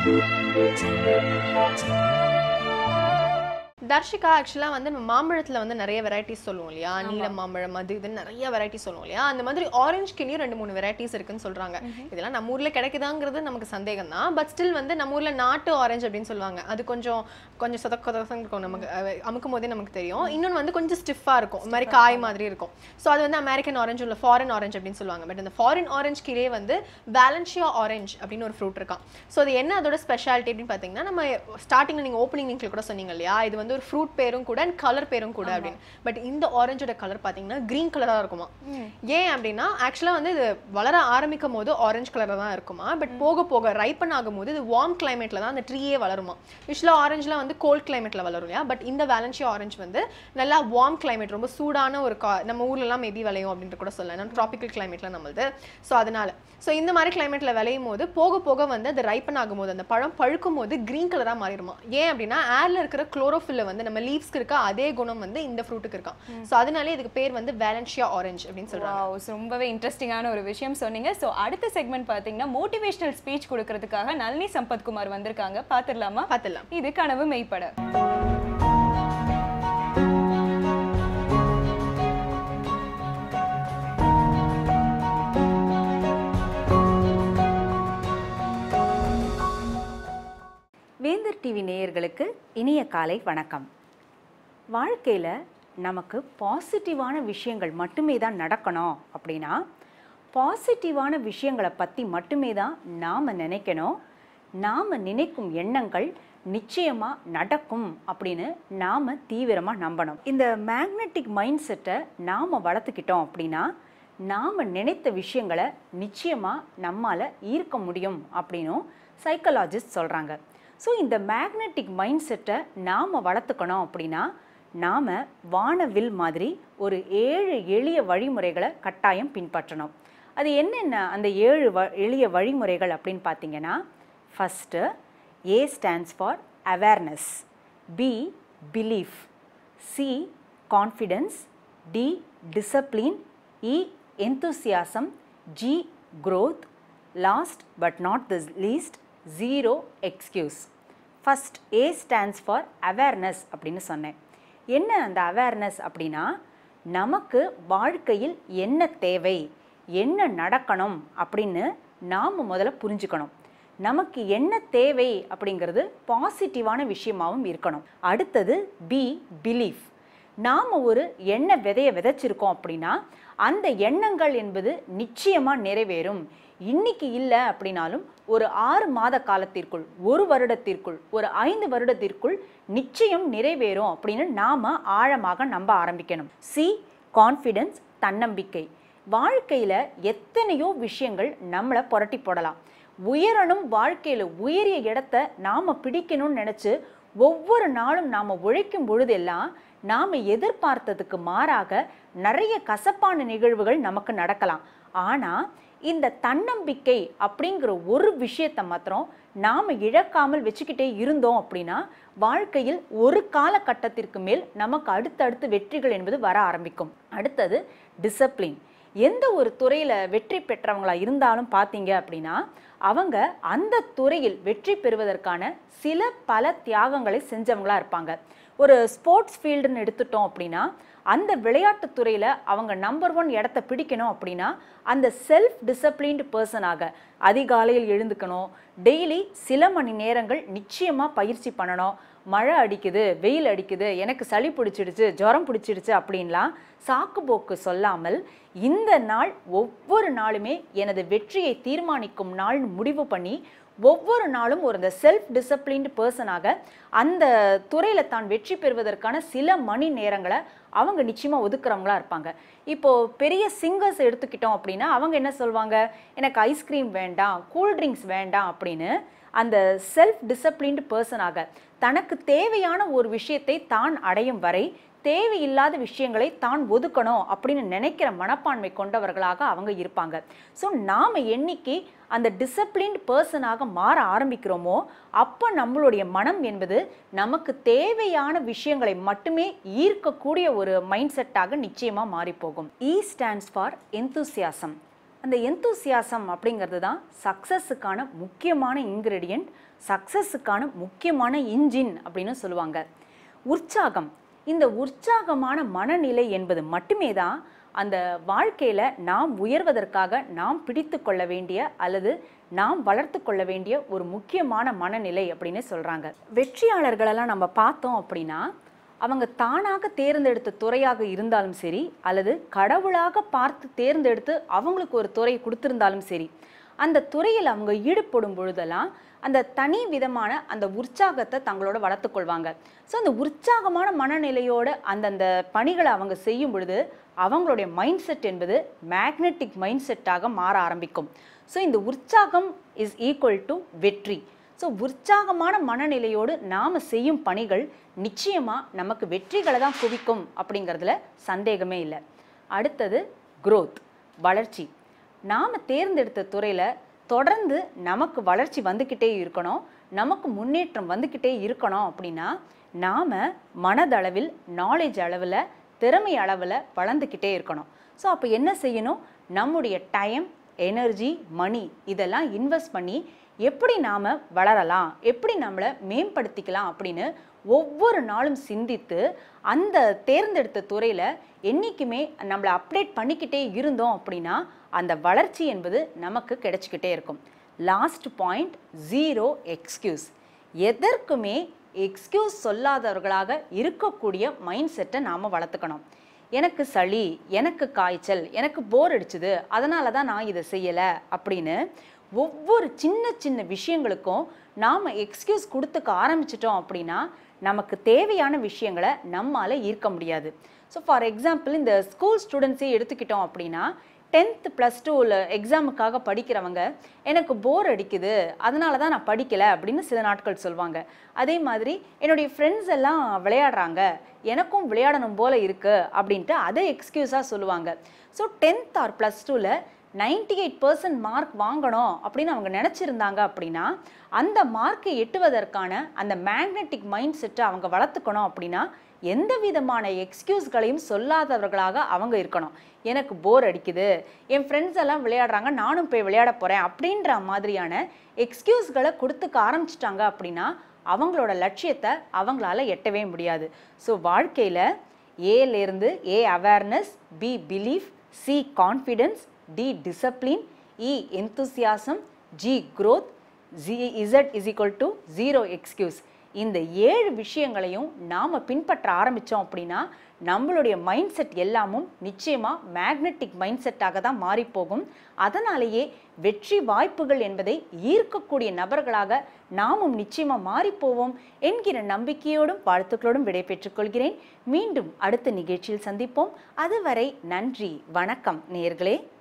தர்ஷிகா ஆக்சுவலாக வந்து நம்ம மாம்பழத்தில் வந்து நிறைய வெரைட்டிஸ் சொல்லுவோம் இல்லையா நீல மாம்பழம் அது இது நிறைய வெரைட்டிஸ் சொல்லுவோம் இல்லையா அந்த மாதிரி ஆரஞ்சு கிளியும் ரெண்டு மூணு வெரைட்டிஸ் இருக்குன்னு சொல்றாங்க இதெல்லாம் நம்ம ஊர்ல கிடைக்குதாங்கிறது நமக்கு சந்தேகம் தான் பட் ஸ்டில் வந்து நம்ம ஊர்ல நாட்டு ஆரஞ்சு அப்படின்னு சொல்லுவாங்க அது கொஞ்சம் கொஞ்சம் சொதக்க சொதக்கம் இருக்கும் நமக்கு அஹ், அமுக்கும் போதே நமக்கு தெரியும் இன்னொன்று வந்து கொஞ்சம் ஸ்டிஃபாக இருக்கும் இந்த மாதிரி காய் மாதிரி இருக்கும் ஸோ அது வந்து அமெரிக்கன் ஆரஞ்சு இல்லை ஃபாரின் ஆரஞ்சு அப்படின்னு சொல்லுவாங்க பட் இந்த ஃபாரின் ஆரஞ்சு கீழே வந்து வேலன்ஷியா ஆரஞ்சு அப்படின்னு ஒரு ஃப்ரூட் இருக்கான் ஸோ அது என்ன அதோட ஸ்பெஷாலிட்டி அப்படின்னு பார்த்தீங்கன்னா நம்ம ஸ்டார்டிங்கில் நீங்கள் ஓப்பனிங் லிங்க்ல கூட சொன்னீங்க இல்லையா இது வந்து ஒரு ஃப்ரூட் பேரும் கூட அண்ட் கலர் பேரும் கூட அப்படின்னு பட் இந்த ஆரஞ்சோட கலர் பார்த்தீங்கன்னா க்ரீன் கலராக இருக்குமா ஏன் அப்படின்னா ஆக்சுவலாக வந்து இது வளர ஆரம்பிக்கும் போது ஆரஞ்சு கலராக தான் இருக்குமா பட் போக போக ரைப்பன் ஆகும்போது இது வார்ம் கிளைமேட்ல தான் அந்த ட்ரீயே வளருமா யூஸ்வலாக ஆரஞ்சுலாம் வந்து கோல்ட் கிளைமேட்ல வளரும் இல்லையா பட் இந்த வேலன்ஷியா ஆரஞ்சு வந்து நல்லா வார்ம் கிளைமேட் ரொம்ப சூடான ஒரு கா நம்ம ஊர்லலாம் மேபி விளையும் அப்படின்ட்டு கூட சொல்லலாம் ட்ராபிக்கல் கிளைமேட்ல நம்மளுது ஸோ அதனால ஸோ இந்த மாதிரி கிளைமேட்ல விளையும் போது போக போக வந்து அது ரைப்பன் ஆகும்போது அந்த பழம் பழுக்கும் போது கிரீன் கலராக மாறிடுமா ஏன் அப்படின்னா ஏர்ல இருக்கிற குளோரோஃபில்ல வந்து நம்ம லீவ்ஸ்க்கு இருக்க அதே குணம் வந்து இந்த ஃப்ரூட்டுக்கு இருக்கான் ஸோ அதனாலே இதுக்கு பேர் வந்து வேலன்ஷியா ஆரஞ்சு அப்படின்னு சொல்றாங்க Wow, so ரொம்பவே இன்ட்ரெஸ்டிங்கான ஒரு விஷயம் சொன்னீங்க ஸோ அடுத்த செக்மெண்ட் பார்த்தீங்கன்னா மோட்டிவேஷனல் ஸ்பீச் கொடுக்கறதுக்காக நளினி சம்பத்குமார் வந்திருக்காங்க பார்த்துடலாமா பார்த்துடலாம் இது கனவு மெய்ப்பட வேந்தர் டிவி நேயர்களுக்கு இனிய காலை வணக்கம் வாழ்க்கையில் நமக்கு பாசிட்டிவான விஷயங்கள் மட்டுமே தான் நடக்கணும் அப்படின்னா பாசிட்டிவான விஷயங்களை பற்றி மட்டுமே தான் நாம் நினைக்கணும் நாம் நினைக்கும் எண்ணங்கள் நிச்சயமாக நடக்கும் அப்படின்னு நாம் தீவிரமாக நம்பணும் இந்த மேக்னெட்டிக் மைண்ட் செட்டை நாம் வளர்த்துக்கிட்டோம் அப்படின்னா நாம் நினைத்த விஷயங்களை நிச்சயமாக நம்மால் ஈர்க்க முடியும் அப்படின்னும் சைக்கலாஜிஸ்ட் சொல்கிறாங்க ஸோ இந்த மேக்னெட்டிக் மைண்ட் செட்டை நாம் வளர்த்துக்கணும் அப்படின்னா நாம் வானவில் மாதிரி ஒரு ஏழு எளிய வழிமுறைகளை கட்டாயம் பின்பற்றணும் அது என்னென்ன அந்த ஏழு வ எளிய வழிமுறைகள் அப்படின்னு பார்த்தீங்கன்னா first A stands for awareness B belief C confidence D discipline E enthusiasm G growth last but not the least zero excuse first A stands for awareness அப்படின்னு சொன்னேன் என்ன அந்த அவேர்னஸ் அப்படின்னா நமக்கு வாழ்க்கையில் என்ன தேவை என்ன நடக்கணும் அப்படின்னு நாம் முதல்ல புரிஞ்சுக்கணும் நமக்கு என்ன தேவை அப்படிங்கிறது பாசிட்டிவான விஷயமாகவும் இருக்கணும் அடுத்தது பி பிலீஃப் நாம் ஒரு எண்ண விதைய விதைச்சிருக்கோம் அப்படின்னா அந்த எண்ணங்கள் என்பது நிச்சயமாக நிறைவேறும் இன்னைக்கு இல்லை அப்படின்னாலும் ஒரு ஆறு மாத காலத்திற்குள் ஒரு வருடத்திற்குள் ஒரு ஐந்து வருடத்திற்குள் நிச்சயம் நிறைவேறும் அப்படின்னு நாம் ஆழமாக நம்ப ஆரம்பிக்கணும் சி கான்ஃபிடென்ஸ் தன்னம்பிக்கை வாழ்க்கையில் எத்தனையோ விஷயங்கள் நம்மளை புரட்டி போடலாம் உயரணும் வாழ்க்கையில் உயரிய இடத்த நாம் பிடிக்கணும்னு நினச்சி ஒவ்வொரு நாளும் நாம் உழைக்கும் பொழுதெல்லாம் நாம் எதிர்பார்த்ததுக்கு மாறாக நிறைய கசப்பான நிகழ்வுகள் நமக்கு நடக்கலாம் ஆனால் இந்த தன்னம்பிக்கை அப்படிங்கிற ஒரு விஷயத்தை மாத்திரம் நாம் இழக்காமல் வச்சுக்கிட்டே இருந்தோம் அப்படின்னா வாழ்க்கையில் ஒரு காலகட்டத்திற்கு மேல் நமக்கு அடுத்தடுத்து வெற்றிகள் என்பது வர ஆரம்பிக்கும் அடுத்தது டிசப்ளின் எந்த ஒரு துறையில் வெற்றி பெற்றவங்களா இருந்தாலும் பார்த்தீங்க அப்படின்னா அவங்க அந்த துறையில் வெற்றி பெறுவதற்கான சில பல தியாகங்களை செஞ்சவங்களா இருப்பாங்க ஒரு ஸ்போர்ட்ஸ் ஃபீல்டுன்னு எடுத்துட்டோம் அப்படின்னா அந்த விளையாட்டுத் துறையில் அவங்க நம்பர் ஒன் இடத்த பிடிக்கணும் அப்படின்னா அந்த செல்ஃப் டிசப்ளின்டு பர்சனாக அதிகாலையில் எழுந்துக்கணும் டெய்லி சில மணி நேரங்கள் நிச்சயமாக பயிற்சி பண்ணணும் மழை அடிக்குது வெயில் அடிக்குது எனக்கு சளி பிடிச்சிடுச்சு ஜுரம் பிடிச்சிடுச்சு அப்படின்லாம் சாக்குப்போக்கு சொல்லாமல் இந்த நாள் ஒவ்வொரு நாளுமே எனது வெற்றியை தீர்மானிக்கும் நாள்னு முடிவு பண்ணி ஒவ்வொரு நாளும் ஒரு இந்த செல்ஃப் டிசப்ளின்டு பர்சனாக அந்த துறையில் தான் வெற்றி பெறுவதற்கான சில மணி நேரங்களை அவங்க நிச்சயமாக ஒதுக்குறவங்களா இருப்பாங்க இப்போ பெரிய சிங்கர்ஸ் எடுத்துக்கிட்டோம் அப்படின்னா அவங்க என்ன சொல்லுவாங்க எனக்கு ஐஸ்கிரீம் வேண்டாம் கூல்ட்ரிங்க்ஸ் வேண்டாம் அப்படின்னு அந்த செல்ஃப் டிசப்ளின்டு பர்சனாக தனக்கு தேவையான ஒரு விஷயத்தை தான் அடையும் வரை தேவையில்லாத விஷயங்களை தான் ஒதுக்கணும் அப்படின்னு நினைக்கிற மனப்பான்மை கொண்டவர்களாக அவங்க இருப்பாங்க ஸோ நாம் என்னைக்கு அந்த டிசப்ளின்ட் பர்சனாக மாற ஆரம்பிக்கிறோமோ அப்போ நம்மளுடைய மனம் என்பது நமக்கு தேவையான விஷயங்களை மட்டுமே ஈர்க்கக்கூடிய ஒரு மைண்ட் செட்டாக நிச்சயமாக மாறிப்போகும் இ ஸ்டாண்ட்ஸ் ஃபார் enthusiasm அந்த எந்தூசியாசம் அப்படிங்கிறது தான் சக்ஸஸுக்கான முக்கியமான இன்க்ரெடியண்ட் சக்ஸஸுக்கான முக்கியமான இன்ஜின் அப்படின்னு சொல்லுவாங்க உற்சாகம் இந்த உற்சாகமான மனநிலை என்பது மட்டுமே தான் அந்த வாழ்க்கையில் நாம் உயர்வதற்காக நாம் பிடித்து கொள்ள வேண்டிய அல்லது நாம் வளர்த்து கொள்ள வேண்டிய ஒரு முக்கியமான மனநிலை அப்படின்னு சொல்கிறாங்க வெற்றியாளர்களெல்லாம் நம்ம பார்த்தோம் அப்படின்னா அவங்க தானாக தேர்ந்தெடுத்த துறையாக இருந்தாலும் சரி அல்லது கடவுளாக பார்த்து தேர்ந்தெடுத்து அவங்களுக்கு ஒரு துறை கொடுத்திருந்தாலும் சரி அந்த துறையில் அவங்க ஈடுபடும் பொழுதெல்லாம் அந்த தனி விதமான அந்த உற்சாகத்தை தங்களோட வளர்த்துக்கொள்வாங்க ஸோ அந்த உற்சாகமான மனநிலையோட அந்தந்த பணிகளை அவங்க செய்யும் பொழுது அவங்களுடைய மைண்ட் செட் என்பது மேக்னெட்டிக் மைண்ட் செட்டாக மாற ஆரம்பிக்கும் ஸோ இந்த உற்சாகம் இஸ் ஈக்குவல் டு வெற்றி ஸோ உற்சாகமான மனநிலையோடு நாம் செய்யும் பணிகள் நிச்சயமாக நமக்கு வெற்றிகளை தான் குவிக்கும் அப்படிங்கிறதுல சந்தேகமே இல்லை அடுத்தது growth வளர்ச்சி நாம் தேர்ந்தெடுத்த துறையில் தொடர்ந்து நமக்கு வளர்ச்சி வந்துக்கிட்டே இருக்கணும் நமக்கு முன்னேற்றம் வந்துக்கிட்டே இருக்கணும் அப்படின்னா நாம் மனதளவில் நாலேஜ் அளவில் திறமை அளவில் வளர்ந்துக்கிட்டே இருக்கணும் ஸோ அப்போ என்ன செய்யணும் நம்முடைய டைம் எனர்ஜி மணி இதெல்லாம் இன்வெஸ்ட் பண்ணி எப்படி நாம் வளரலாம் எப்படி நம்மளை மேம்படுத்திக்கலாம் அப்படின்னு ஒவ்வொரு நாளும் சிந்தித்து அந்த தேர்ந்தெடுத்த துறையில் என்றைக்குமே நம்மளை அப்டேட் பண்ணிக்கிட்டே இருந்தோம் அப்படின்னா அந்த வளர்ச்சி என்பது நமக்கு கிடைச்சிக்கிட்டே இருக்கும் லாஸ்ட் பாயிண்ட் ஜீரோ எக்ஸ்கியூஸ் எதற்குமே எக்ஸ்கியூஸ் சொல்லாதவர்களாக இருக்கக்கூடிய மைண்ட் செட்டை நாம் வளர்த்துக்கணும் எனக்கு சளி எனக்கு காய்ச்சல் எனக்கு போர் அடிச்சுது அதனால தான் நான் இதை செய்யலை அப்படின்னு ஒவ்வொரு சின்ன சின்ன விஷயங்களுக்கும் நாம் எக்ஸ்கியூஸ் கொடுத்துக்க ஆரம்பிச்சிட்டோம் அப்படின்னா நமக்கு தேவையான விஷயங்களை நம்மால் ஈர்க்க முடியாது ஸோ ஃபார் எக்ஸாம்பிள் இந்த ஸ்கூல் ஸ்டூடெண்ட்ஸே எடுத்துக்கிட்டோம் அப்படின்னா டென்த்து ப்ளஸ் டூவில் எக்ஸாமுக்காக படிக்கிறவங்க எனக்கு போர் அடிக்குது அதனால தான் நான் படிக்கலை அப்படின்னு சில நாட்கள் சொல்லுவாங்க அதே மாதிரி என்னுடைய ஃப்ரெண்ட்ஸ் எல்லாம் விளையாடுறாங்க எனக்கும் விளையாடணும் போல இருக்கு அப்படின்ட்டு அதை எக்ஸ்கியூஸாக சொல்லுவாங்க ஸோ டென்த் ஆர் ப்ளஸ் டூவில் நைன்டி எயிட் பர்சன்ட் மார்க் வாங்கணும் அப்படின்னு அவங்க நினச்சிருந்தாங்க அப்படின்னா அந்த மார்க்கை எட்டுவதற்கான அந்த மேக்னெட்டிக் மைண்ட் செட்டை அவங்க வளர்த்துக்கணும் அப்படின்னா எந்த விதமான எக்ஸ்கியூஸ்களையும் சொல்லாதவர்களாக அவங்க இருக்கணும் எனக்கு போர் அடிக்குது என் ஃப்ரெண்ட்ஸ் எல்லாம் விளையாடுறாங்க நானும் போய் விளையாட போகிறேன் அப்படின்ற மாதிரியான எக்ஸ்கியூஸ்களை கொடுத்துக்க ஆரம்பிச்சிட்டாங்க அப்படின்னா அவங்களோட லட்சியத்தை அவங்களால எட்டவே முடியாது ஸோ வாழ்க்கையில் ஏலேருந்து A awareness B belief C confidence D discipline E enthusiasm G growth G Z is equal to zero excuse இந்த ஏழு விஷயங்களையும் நாம் பின்பற்ற ஆரம்பித்தோம் அப்படின்னா நம்மளுடைய மைண்ட் செட் எல்லாமும் நிச்சயமாக மேக்னெட்டிக் மைண்ட் செட்டாக தான் மாறிப்போகும் அதனாலேயே வெற்றி வாய்ப்புகள் என்பதை ஈர்க்கக்கூடிய நபர்களாக நாமும் நிச்சயமாக மாறிப்போவோம் என்கிற நம்பிக்கையோடும் வாழ்த்துக்களோடும் விடை பெற்றுக்கொள்கிறேன் மீண்டும் அடுத்த நிகழ்ச்சியில் சந்திப்போம் அதுவரை நன்றி வணக்கம் நேயர்களே